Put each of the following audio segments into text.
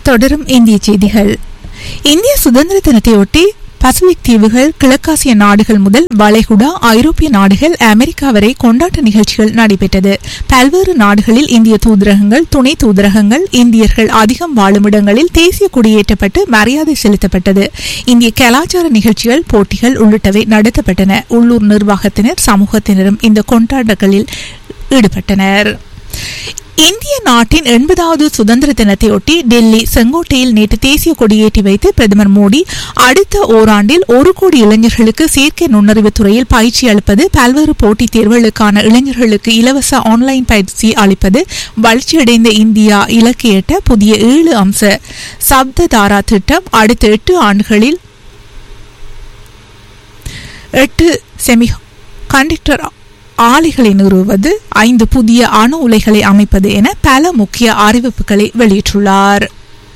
தொடரும் இந்திய செய்திகள் இந்திய சுதந்திர தினத்தையொட்டி பசிபிக் தீவுகள் கிழக்காசிய நாடுகள் முதல் வளைகுடா ஐரோப்பிய நாடுகள் அமெரிக்கா வரை கொண்டாட்ட நிகழ்ச்சிகள் நடைபெற்றது பல்வேறு நாடுகளில் இந்திய தூதரகங்கள் துணை தூதரகங்கள் இந்தியர்கள் அதிகம் வாழும் இடங்களில் தேசிய கொடியேற்றப்பட்டு மரியாதை செலுத்தப்பட்டது இந்திய கலாச்சார நிகழ்ச்சிகள் போட்டிகள் உள்ளிட்டவை நடத்தப்பட்டன உள்ளூர் நிர்வாகத்தினர் சமூகத்தினரும் இந்த கொண்டாட்டங்களில் ஈடுபட்டனர் இந்திய நாட்டின் எண்பதாவது சுதந்திர தினத்தையொட்டி டெல்லி செங்கோட்டையில் நேற்று தேசிய கொடியேற்றி வைத்து பிரதமர் மோடி அடுத்த ஓராண்டில் ஒரு கோடி இளைஞர்களுக்கு செயற்கை நுண்ணறிவு துறையில் பயிற்சி அளிப்பது பல்வேறு போட்டித் தேர்வுகளுக்கான இளைஞர்களுக்கு இலவச ஆன்லைன் பயிற்சி அளிப்பது வளர்ச்சியடைந்த இந்தியா இலக்கையிட்ட புதிய ஏழு அம்ச சப்ததாரா திட்டம் அடுத்த எட்டு ஆண்டுகளில் எட்டு செமி கண்டக்டர் ஆலைகளை நிறுவுவது ஐந்து புதிய அணு உலைகளை அமைப்பது என பல முக்கிய அறிவிப்புகளை வெளியிட்டுள்ளார்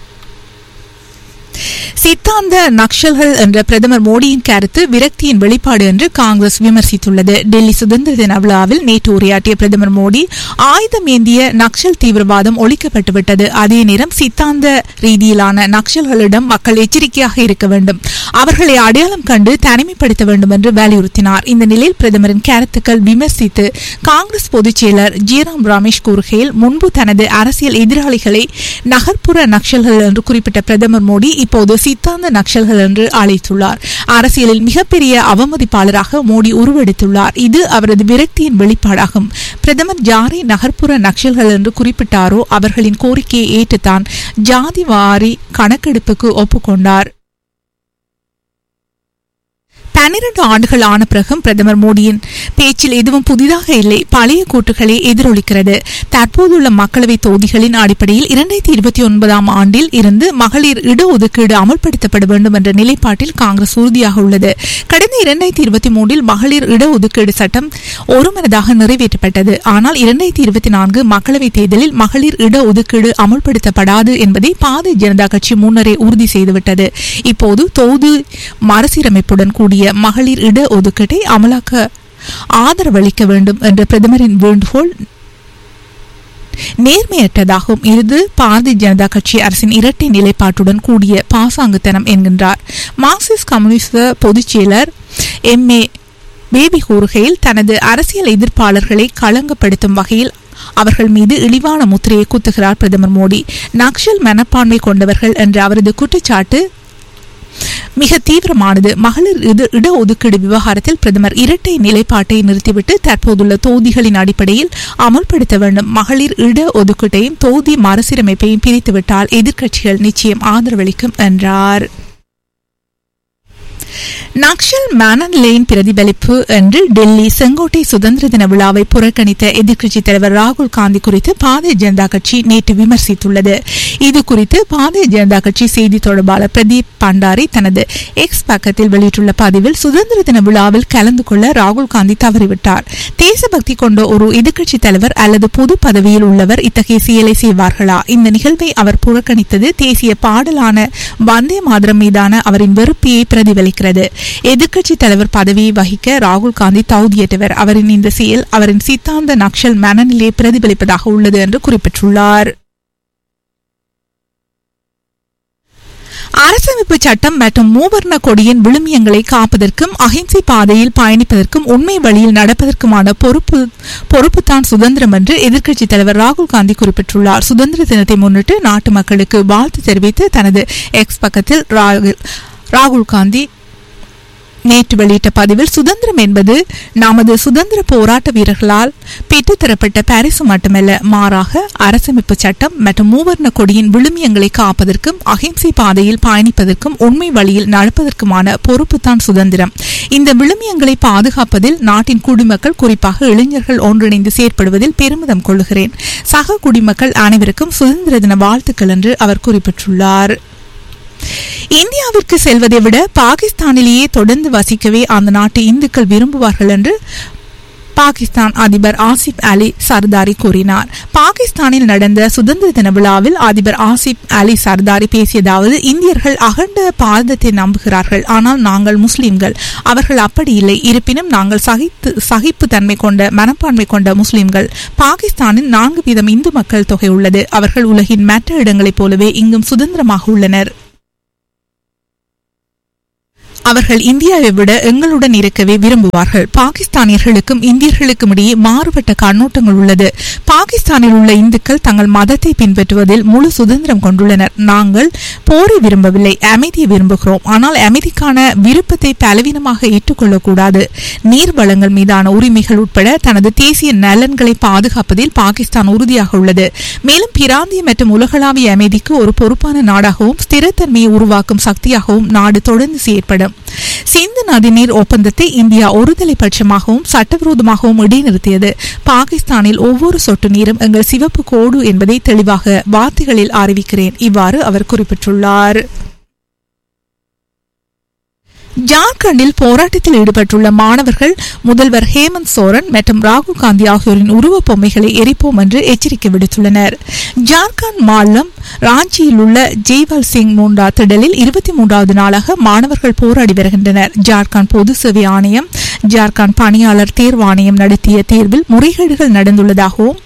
சித்தாந்த நக்சல்கள் என்ற பிரதமர் மோடியின் கருத்து விரக்தியின் வெளிப்பாடு என்று காங்கிரஸ் விமர்சித்துள்ளது டெல்லி சுதந்திர தின விழாவில் நேற்று உரையாற்றிய பிரதமர் மோடி ஆயுதம் ஏந்திய நக்சல் தீவிரவாதம் ஒழிக்கப்பட்டுவிட்டது அதே நேரம் சித்தாந்த ரீதியிலான நக்சல்களிடம் மக்கள் எச்சரிக்கையாக இருக்க வேண்டும் அவர்களை அடையாளம் கண்டு தனிமைப்படுத்த வேண்டும் என்று வலியுறுத்தினார் இந்த நிலையில் பிரதமரின் கருத்துக்கள் விமர்சித்து காங்கிரஸ் பொதுச் செயலர் ஜீராம் ரமேஷ் கூறுகையில் முன்பு தனது அரசியல் எதிராளிகளை நகர்ப்புற நக்சல்கள் என்று குறிப்பிட்ட பிரதமர் மோடி இப்போது சித்தாந்த நக்சல்கள் என்று அழைத்துள்ளார் அரசியலில் மிகப்பெரிய அவமதிப்பாளராக மோடி உருவெடுத்துள்ளார் இது அவரது விரக்தியின் வெளிப்பாடாகும் பிரதமர் ஜாரை நகர்ப்புற நக்சல்கள் என்று குறிப்பிட்டாரோ அவர்களின் கோரிக்கையை ஏற்றுத்தான் ஜாதி வாரி கணக்கெடுப்புக்கு ஒப்புக்கொண்டார் பன்னிரண்டு ஆண்டுகள் ஆன பிறகும் பிரதமர் மோடியின் பேச்சில் எதுவும் புதிதாக இல்லை பழைய கூட்டுகளே எதிரொலிக்கிறது தற்போதுள்ள மக்களவை தொகுதிகளின் அடிப்படையில் இரண்டாயிரத்தி இருபத்தி ஒன்பதாம் ஆண்டில் இருந்து மகளிர் இடஒதுக்கீடு அமல்படுத்தப்பட வேண்டும் என்ற நிலைப்பாட்டில் காங்கிரஸ் உறுதியாக உள்ளது கடந்த இரண்டாயிரத்தி இருபத்தி மூன்றில் மகளிர் இடஒதுக்கீடு சட்டம் ஒருமனதாக நிறைவேற்றப்பட்டது ஆனால் இரண்டாயிரத்தி இருபத்தி நான்கு மக்களவைத் தேர்தலில் மகளிர் இடஒதுக்கீடு அமல்படுத்தப்படாது என்பதை பாரதிய ஜனதா கட்சி முன்னரே உறுதி செய்துவிட்டது இப்போது தொகுதி மறுசீரமைப்புடன் கூடிய மகளிர் இட ஒதுக்கீட்டை அமலாக்க ஆதரவளிக்க வேண்டும் என்ற பிரதமரின் வேண்டுகோள் நேர்மையற்றதாகும் இது பாரதிய ஜனதா கட்சி அரசின் இரட்டை நிலைப்பாட்டுடன் கூடிய பாசாங்குத்தனம் என்கின்றார் மார்க்சிஸ்ட் கம்யூனிஸ்ட் பொதுச் செயலர் எம் ஏ பேபி கூறுகையில் தனது அரசியல் எதிர்ப்பாளர்களை களங்கப்படுத்தும் வகையில் அவர்கள் மீது இழிவான முத்திரையை குத்துகிறார் பிரதமர் மோடி நக்சல் மனப்பான்மை கொண்டவர்கள் என்ற அவரது குற்றச்சாட்டு மிக தீவிரமானது மகளிர் இது இடஒதுக்கீடு விவகாரத்தில் பிரதமர் இரட்டை நிலைப்பாட்டை நிறுத்திவிட்டு தற்போதுள்ள தொகுதிகளின் அடிப்படையில் அமல்படுத்த வேண்டும் மகளிர் இட ஒதுக்கீட்டையும் தொகுதி மறுசீரமைப்பையும் பிரித்துவிட்டால் எதிர்க்கட்சிகள் நிச்சயம் ஆதரவளிக்கும் என்றார் நக்சல் மேனன்லேயின் பிரதிபலிப்பு என்று டெல்லி செங்கோட்டை சுதந்திர தின விழாவை புறக்கணித்த எதிர்க்கட்சித் தலைவர் ராகுல் காந்தி குறித்து பாரதிய ஜனதா கட்சி நேற்று விமர்சித்துள்ளது இது குறித்து பாரதிய ஜனதா கட்சி செய்தி தொடர்பாளர் பிரதீப் பண்டாரி தனது எக்ஸ் பக்கத்தில் வெளியிட்டுள்ள பதிவில் சுதந்திர தின விழாவில் கலந்து கொள்ள ராகுல் காந்தி தவறிவிட்டார் தேசபக்தி கொண்ட ஒரு எதிர்க்கட்சித் தலைவர் அல்லது பொது பதவியில் உள்ளவர் இத்தகைய செயலை செய்வார்களா இந்த நிகழ்வை அவர் புறக்கணித்தது தேசிய பாடலான வந்தே மாதரம் மீதான அவரின் வெறுப்பையை பிரதிபலிக்கிறது எதிர்க்கட்சி தலைவர் பதவியை வகிக்க ராகுல் காந்தி தகுதியற்றவர் அவரின் இந்த செயல் அவரின் சித்தாந்த நக்சல் மனநிலையை பிரதிபலிப்பதாக உள்ளது என்று குறிப்பிட்டுள்ளார் அரசமைப்பு சட்டம் மற்றும் மூவர்ண கொடியின் விழுமியங்களை காப்பதற்கும் அகிம்சை பாதையில் பயணிப்பதற்கும் உண்மை வழியில் நடப்பதற்குமான பொறுப்பு பொறுப்புத்தான் சுதந்திரம் என்று எதிர்க்கட்சித் தலைவர் ராகுல் காந்தி குறிப்பிட்டுள்ளார் சுதந்திர தினத்தை முன்னிட்டு நாட்டு மக்களுக்கு வாழ்த்து தெரிவித்து தனது எக்ஸ் பக்கத்தில் ராகுல் காந்தி நேற்று வெளியிட்ட பதிவில் சுதந்திரம் என்பது நமது சுதந்திர போராட்ட வீரர்களால் பெற்றுத்தரப்பட்ட பரிசு மட்டுமல்ல மாறாக அரசமைப்பு சட்டம் மற்றும் மூவர்ண கொடியின் விழுமியங்களை காப்பதற்கும் அகிம்சை பாதையில் பயணிப்பதற்கும் உண்மை வழியில் நடப்பதற்குமான பொறுப்புத்தான் சுதந்திரம் இந்த விழுமியங்களை பாதுகாப்பதில் நாட்டின் குடிமக்கள் குறிப்பாக இளைஞர்கள் ஒன்றிணைந்து செயற்படுவதில் பெருமிதம் கொள்கிறேன் சக குடிமக்கள் அனைவருக்கும் சுதந்திர தின வாழ்த்துக்கள் என்று அவர் குறிப்பிட்டுள்ளார் இந்தியாவிற்கு செல்வதை விட பாகிஸ்தானிலேயே தொடர்ந்து வசிக்கவே அந்த நாட்டு இந்துக்கள் விரும்புவார்கள் என்று பாகிஸ்தான் அதிபர் ஆசிப் அலி சர்தாரி கூறினார் பாகிஸ்தானில் நடந்த சுதந்திர தின விழாவில் அதிபர் ஆசிப் அலி சர்தாரி பேசியதாவது இந்தியர்கள் அகண்ட பாரதத்தை நம்புகிறார்கள் ஆனால் நாங்கள் முஸ்லிம்கள் அவர்கள் அப்படி இல்லை இருப்பினும் நாங்கள் சகித்து சகிப்பு தன்மை கொண்ட மனப்பான்மை கொண்ட முஸ்லிம்கள் பாகிஸ்தானில் நான்கு வீதம் இந்து மக்கள் தொகை உள்ளது அவர்கள் உலகின் மற்ற இடங்களைப் போலவே இங்கும் சுதந்திரமாக உள்ளனர் அவர்கள் இந்தியாவை விட எங்களுடன் இருக்கவே விரும்புவார்கள் பாகிஸ்தானியர்களுக்கும் இந்தியர்களுக்கும் இடையே மாறுபட்ட கண்ணோட்டங்கள் உள்ளது பாகிஸ்தானில் உள்ள இந்துக்கள் தங்கள் மதத்தை பின்பற்றுவதில் முழு சுதந்திரம் கொண்டுள்ளனர் நாங்கள் போரை விரும்பவில்லை அமைதியை விரும்புகிறோம் ஆனால் அமைதிக்கான விருப்பத்தை பலவீனமாக ஏற்றுக்கொள்ளக்கூடாது நீர் வளங்கள் மீதான உரிமைகள் உட்பட தனது தேசிய நலன்களை பாதுகாப்பதில் பாகிஸ்தான் உறுதியாக உள்ளது மேலும் பிராந்திய மற்றும் உலகளாவிய அமைதிக்கு ஒரு பொறுப்பான நாடாகவும் ஸ்திரத்தன்மையை உருவாக்கும் சக்தியாகவும் நாடு தொடர்ந்து செயற்படும் சிந்து நதிநீர் ஒப்பந்தத்தை இந்தியா ஒருதலை பட்சமாகவும் சட்டவிரோதமாகவும் இடைநிறுத்தியது பாகிஸ்தானில் ஒவ்வொரு சொட்டு நீரும் எங்கள் சிவப்பு கோடு என்பதை தெளிவாக வார்த்தைகளில் அறிவிக்கிறேன் இவ்வாறு அவர் குறிப்பிட்டுள்ளார் ஜார்க்கண்டில் போராட்டத்தில் ஈடுபட்டுள்ள மாணவர்கள் முதல்வர் ஹேமந்த் சோரன் மற்றும் ராகுல் காந்தி ஆகியோரின் உருவப் பொம்மைகளை எரிப்போம் என்று எச்சரிக்கை விடுத்துள்ளனர் ஜார்க்கண்ட் மாநிலம் ராஞ்சியில் உள்ள ஜெய்வால் சிங் முண்டா திடலில் இருபத்தி மூன்றாவது நாளாக மாணவர்கள் போராடி வருகின்றனர் ஜார்க்கண்ட் பொது சேவை ஆணையம் ஜார்க்கண்ட் பணியாளர் தேர்வாணையம் நடத்திய தேர்வில் முறைகேடுகள் நடந்துள்ளதாகவும்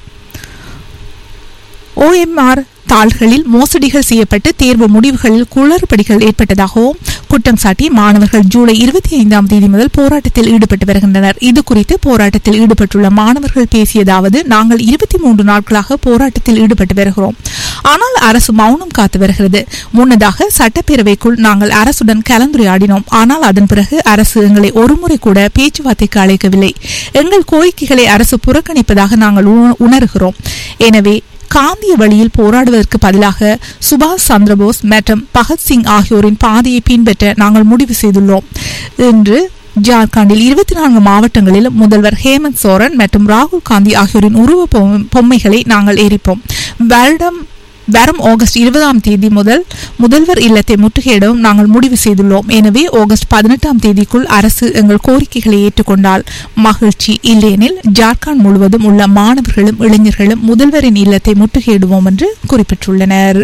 ஓஎம்ஆர் தாள்களில் மோசடிகள் செய்யப்பட்டு தேர்வு முடிவுகளில் குளறுபடிகள் ஏற்பட்டதாகவும் குற்றம் சாட்டி மாணவர்கள் ஜூலை இருபத்தி ஐந்தாம் தேதி முதல் போராட்டத்தில் ஈடுபட்டு வருகின்றனர் இது குறித்து போராட்டத்தில் ஈடுபட்டுள்ள மாணவர்கள் பேசியதாவது நாங்கள் இருபத்தி மூன்று நாட்களாக போராட்டத்தில் ஈடுபட்டு வருகிறோம் ஆனால் அரசு மௌனம் காத்து வருகிறது முன்னதாக சட்டப்பேரவைக்குள் நாங்கள் அரசுடன் கலந்துரையாடினோம் ஆனால் அதன் பிறகு அரசு எங்களை ஒருமுறை கூட பேச்சுவார்த்தைக்கு அழைக்கவில்லை எங்கள் கோரிக்கைகளை அரசு புறக்கணிப்பதாக நாங்கள் உண- உணர்கிறோம் எனவே காந்திய வழியில் போராடுவதற்கு பதிலாக சுபாஷ் சந்திரபோஸ் மற்றும் பகத்சிங் ஆகியோரின் பாதையை பின்பற்ற நாங்கள் முடிவு செய்துள்ளோம் என்று ஜார்க்கண்டில் இருபத்தி நான்கு மாவட்டங்களில் முதல்வர் ஹேமந்த் சோரன் மற்றும் ராகுல் காந்தி ஆகியோரின் உருவ பொம்மை- பொம்மைகளை நாங்கள் எரிப்போம் வருடம் வரும் ஆகஸ்ட் இருபதாம் தேதி முதல் முதல்வர் இல்லத்தை முற்றுகையிடவும் நாங்கள் முடிவு செய்துள்ளோம் எனவே ஆகஸ்ட் பதினெட்டாம் தேதிக்குள் அரசு எங்கள் கோரிக்கைகளை ஏற்றுக்கொண்டால் மகிழ்ச்சி இல்லையெனில் ஜார்க்கண்ட் முழுவதும் உள்ள மாணவர்களும் இளைஞர்களும் முதல்வரின் இல்லத்தை முற்றுகையிடுவோம் என்று குறிப்பிட்டுள்ளனர்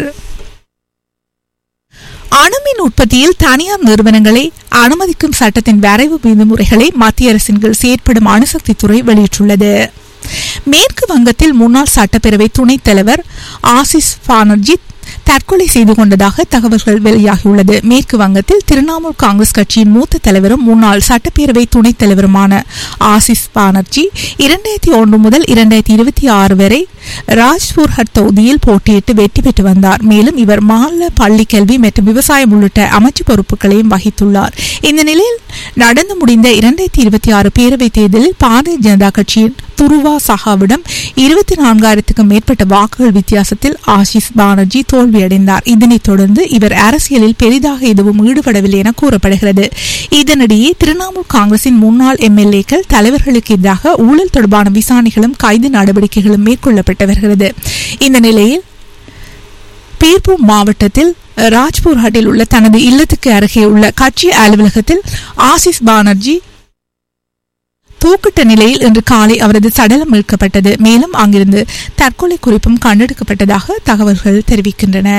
அணுமின் உற்பத்தியில் தனியார் நிறுவனங்களை அனுமதிக்கும் சட்டத்தின் வரைவு விதிமுறைகளை மத்திய அரசின் கீழ் செயற்படும் அணுசக்தி துறை வெளியிட்டுள்ளது மேற்கு வங்கத்தில் முன்னாள் சட்டப்பேரவை துணைத் தலைவர் ஆசிஸ் பானர்ஜி தற்கொலை செய்து கொண்டதாக தகவல்கள் வெளியாகியுள்ளது மேற்கு வங்கத்தில் திரிணாமுல் காங்கிரஸ் கட்சியின் மூத்த தலைவரும் முன்னாள் சட்டப்பேரவை துணைத் தலைவருமான ஆசிஸ் பானர்ஜி இரண்டாயிரத்தி ஒன்று முதல் இரண்டாயிரத்தி இருபத்தி ஆறு வரை ராஜ்பூர்ஹட் தொகுதியில் போட்டியிட்டு வெற்றி பெற்று வந்தார் மேலும் இவர் மாநில பள்ளி கல்வி மற்றும் விவசாயம் உள்ளிட்ட அமைச்சு பொறுப்புகளையும் வகித்துள்ளார் இந்த நிலையில் நடந்து முடிந்த இரண்டாயிரத்தி இருபத்தி ஆறு பேரவைத் தேர்தலில் பாரதிய ஜனதா கட்சியின் துருவா சஹாவிடம் இருபத்தி நான்காயிரத்துக்கும் மேற்பட்ட வாக்குகள் வித்தியாசத்தில் ஆஷிஷ் பானர்ஜி தோல்வியடைந்தார் இதனைத் தொடர்ந்து இவர் அரசியலில் பெரிதாக எதுவும் ஈடுபடவில்லை என கூறப்படுகிறது இதனிடையே திரிணாமுல் காங்கிரசின் முன்னாள் எம்எல்ஏக்கள் தலைவர்களுக்கு எதிராக ஊழல் தொடர்பான விசாரணைகளும் கைது நடவடிக்கைகளும் மேற்கொள்ளப்பட்டு வருகிறது இந்த நிலையில் பீர்பூர் மாவட்டத்தில் ராஜ்பூர் ஹட்டில் உள்ள தனது இல்லத்துக்கு அருகே உள்ள கட்சி அலுவலகத்தில் ஆசிஸ் பானர்ஜி தூக்கிட்ட நிலையில் இன்று காலை அவரது சடலம் மீட்கப்பட்டது மேலும் அங்கிருந்து தற்கொலை குறிப்பும் கண்டெடுக்கப்பட்டதாக தகவல்கள் தெரிவிக்கின்றன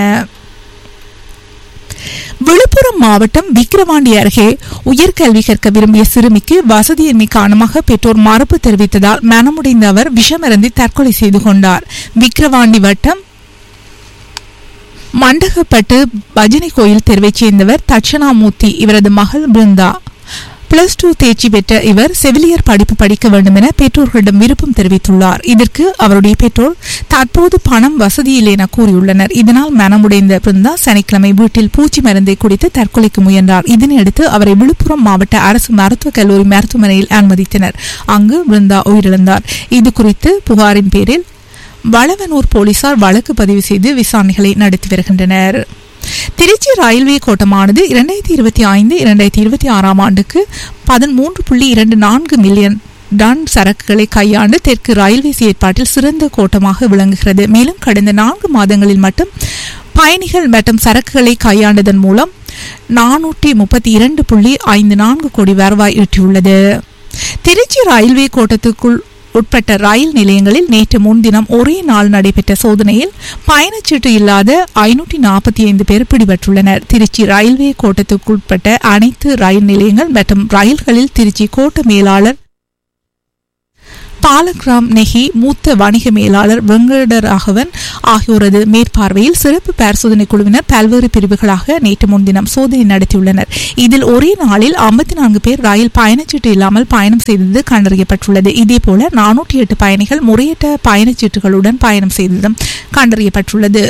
விழுப்புரம் மாவட்டம் விக்கிரவாண்டி அருகே உயர்கல்வி கற்க விரும்பிய சிறுமிக்கு வசதியின்மை காரணமாக பெற்றோர் மறுப்பு தெரிவித்ததால் மனமுடைந்த அவர் விஷமருந்தி தற்கொலை செய்து கொண்டார் விக்கிரவாண்டி வட்டம் மண்டகப்பட்டு பஜனை கோயில் தெருவைச் சேர்ந்தவர் தட்சணாமூர்த்தி இவரது மகள் பிருந்தா பிளஸ் டூ தேர்ச்சி பெற்ற இவர் செவிலியர் படிப்பு படிக்க வேண்டும் என பெற்றோர்களிடம் விருப்பம் தெரிவித்துள்ளார் இதற்கு அவருடைய பெற்றோர் தற்போது பணம் வசதியில்லை என கூறியுள்ளனர் இதனால் மனமுடைந்த பிருந்தா சனிக்கிழமை வீட்டில் பூச்சி மருந்தை குடித்து தற்கொலைக்கு முயன்றார் இதனையடுத்து அவரை விழுப்புரம் மாவட்ட அரசு மருத்துவக் கல்லூரி மருத்துவமனையில் அனுமதித்தனர் அங்கு பிருந்தா உயிரிழந்தார் இது குறித்து புகாரின் பேரில் வளவனூர் போலீசார் வழக்கு பதிவு செய்து விசாரணைகளை நடத்தி வருகின்றனர் திருச்சி ரயில்வே கோட்டமானது இரண்டாயிரத்தி இருபத்தி ஐந்து இரண்டாயிரத்தி இருபத்தி ஆறாம் ஆண்டுக்கு பதிமூன்று புள்ளி இரண்டு நான்கு மில்லியன் டன் சரக்குகளை கையாண்டு தெற்கு ரயில்வே செயற்பாட்டில் சிறந்த கோட்டமாக விளங்குகிறது மேலும் கடந்த நான்கு மாதங்களில் மட்டும் பயணிகள் மற்றும் சரக்குகளை கையாண்டதன் மூலம் நானூற்றி முப்பத்தி இரண்டு புள்ளி ஐந்து நான்கு கோடி வருவாய் ஈட்டியுள்ளது திருச்சி ரயில்வே கோட்டத்துக்குள் உட்பட்ட ரயில் நிலையங்களில் நேற்று முன்தினம் ஒரே நாள் நடைபெற்ற சோதனையில் பயணச்சீட்டு இல்லாத ஐநூற்றி நாற்பத்தி ஐந்து பேர் பிடிபட்டுள்ளனர் திருச்சி ரயில்வே கோட்டத்துக்குட்பட்ட அனைத்து ரயில் நிலையங்கள் மற்றும் ரயில்களில் திருச்சி கோட்ட மேலாளர் பாலகிராம் நெஹி மூத்த வணிக மேலாளர் வெங்கடராகவன் ஆகியோரது மேற்பார்வையில் சிறப்பு பரிசோதனை குழுவினர் பல்வேறு பிரிவுகளாக நேற்று முன்தினம் சோதனை நடத்தியுள்ளனர் இதில் ஒரே நாளில் ஐம்பத்தி நான்கு பேர் ரயில் பயணச்சீட்டு இல்லாமல் பயணம் செய்தது கண்டறியப்பட்டுள்ளது இதேபோல நானூற்றி எட்டு பயணிகள் முறையற்ற பயணச்சீட்டுகளுடன் பயணம் செய்ததும் கண்டறியப்பட்டுள்ளது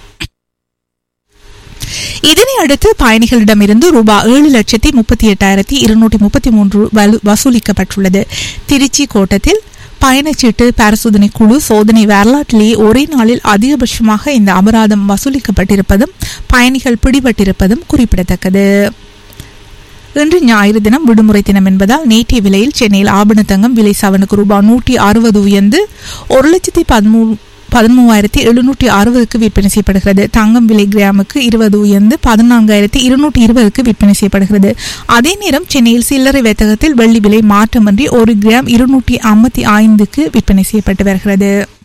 இதனை அடுத்து பயணிகளிடமிருந்து ரூபாய் ஏழு லட்சத்தி முப்பத்தி எட்டாயிரத்தி இருநூற்றி முப்பத்தி மூன்று வசூலிக்கப்பட்டுள்ளது திருச்சி கோட்டத்தில் பயணச்சீட்டு பரிசோதனை குழு சோதனை வரலாற்றிலேயே ஒரே நாளில் அதிகபட்சமாக இந்த அபராதம் வசூலிக்கப்பட்டிருப்பதும் பயணிகள் பிடிபட்டிருப்பதும் குறிப்பிடத்தக்கது இன்று ஞாயிறு தினம் விடுமுறை தினம் என்பதால் நேற்றைய விலையில் சென்னையில் ஆபண தங்கம் விலை சவனுக்கு ரூபாய் நூற்றி அறுபது உயர்ந்து ஒரு லட்சத்தி பதிமூணு பதிமூவாயிரத்தி எழுநூற்றி அறுபதுக்கு விற்பனை செய்யப்படுகிறது தங்கம் விலை கிராமுக்கு இருபது உயர்ந்து பதினான்காயிரத்தி இருநூற்றி இருபதுக்கு விற்பனை செய்யப்படுகிறது அதே நேரம் சென்னையில் சில்லறை வர்த்தகத்தில் வெள்ளி விலை மாற்றமின்றி ஒரு கிராம் இருநூற்றி ஐம்பத்தி ஐந்துக்கு விற்பனை செய்யப்பட்டு வருகிறது